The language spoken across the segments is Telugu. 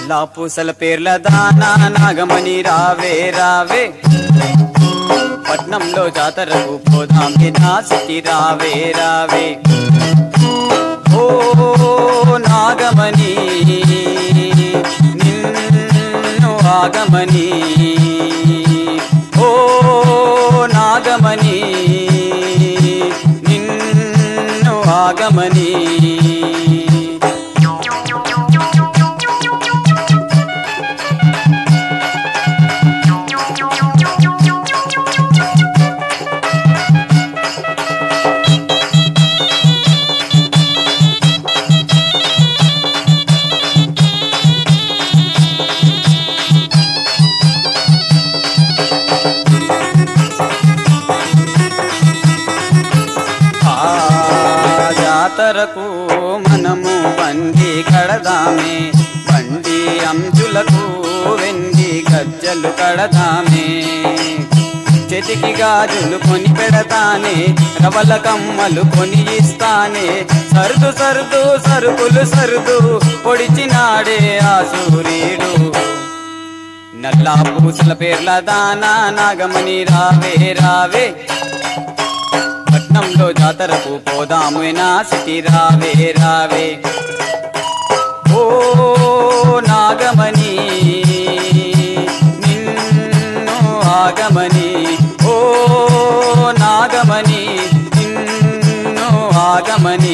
నల్లా పూసల పేర్ల దానా నాగమణి రావే రావే పట్నంలో జాతరకు పోదాం నా సిటీ రావే రావే ఓ నాగమణి నిన్ను ఆగమని ఓ నాగమణి నిన్ను ఆగమని ఆ జాతరకు మనము బండి కడదామే బండి అంచులకు వెండి గజ్జలు కడదామే చేతికి గాజులు కొని పెడతానే రవల కమ్మలు కొని ఇస్తానే సరుదు సరుదు సరుకులు సరుదు పొడిచినాడే ఆ సూర్యుడు నల్లా పూసల పేర్ల దానా నాగమణి రావే రావే పట్నంలో జాతరకు పోదాము నా సిటీ రావే రావే ఓ నాగమణి నిన్ను ఆగమని ఓ నాగమణి నిన్ను ఆగమని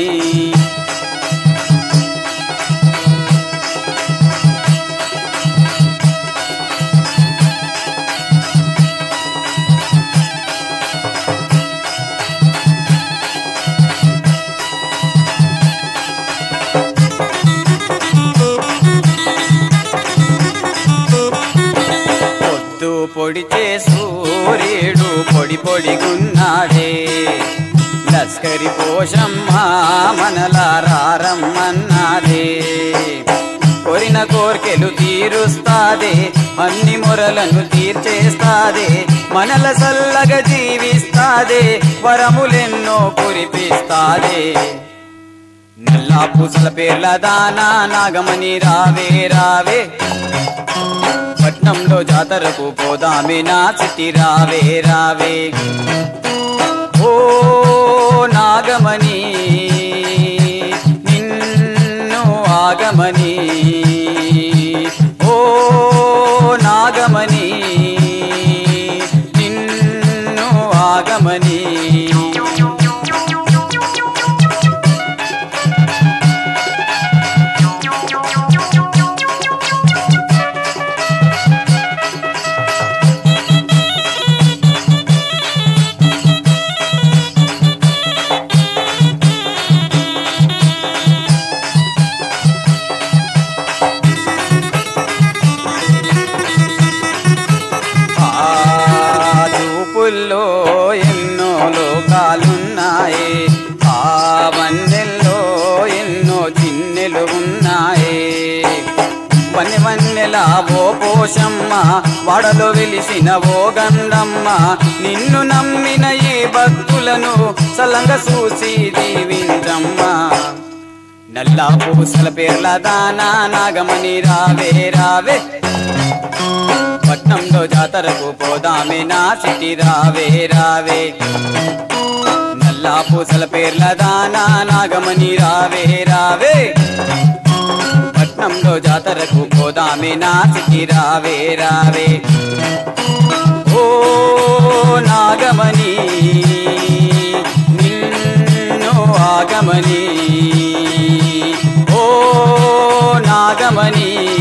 పొద్దు పొడిచే సూర్యుడు పొడి పొడిగున్నాడే లస్కరి పోషమ్మ మనలా రారమ్మన్నాదే కొరిన కోర్కెలు తీరుస్తాదే అన్ని మొరలను తీర్చేస్తాదే మనల సల్లగా జీవిస్తాదే వరములెన్నో కురిపిస్తాదే నల్లా పూసల పేర్ల దానా నాగమణి రావే రావే పట్నంలో జాతరకు పోదామే నా సిటీ రావే రావే ఓ నాగమణి నిన్ను ఆగమని ఓ నాగమణి నిన్ను ఆగమని ఆ చూపుల్లో ఎన్నో లోకాలున్నాయి ఆ వన్నెల్లో ఎన్నో చిన్నెలు ఉన్నాయి వన్నె వన్నెల ఓ పోషమ్మ వాడలో వెలిసిన ఓ గంధమ్మ నిన్ను నమ్మిన ఈ భక్తులను సలంగ చూసి దీవించమ్మా నల్లా పూసల పేర్ల దానా నాగమణి రావే రావే పట్నంలో జాతరకు పోదామే నా సిటీ రావే రావే నల్లా పూసల పేర్ల దానా నాగమణి రావే రావే పట్నంలో జాతరకు పోదామే నా సిటీ రావే రావే ఓ నాగమణి నిన్ను ఆగమని ఓ నాగమణి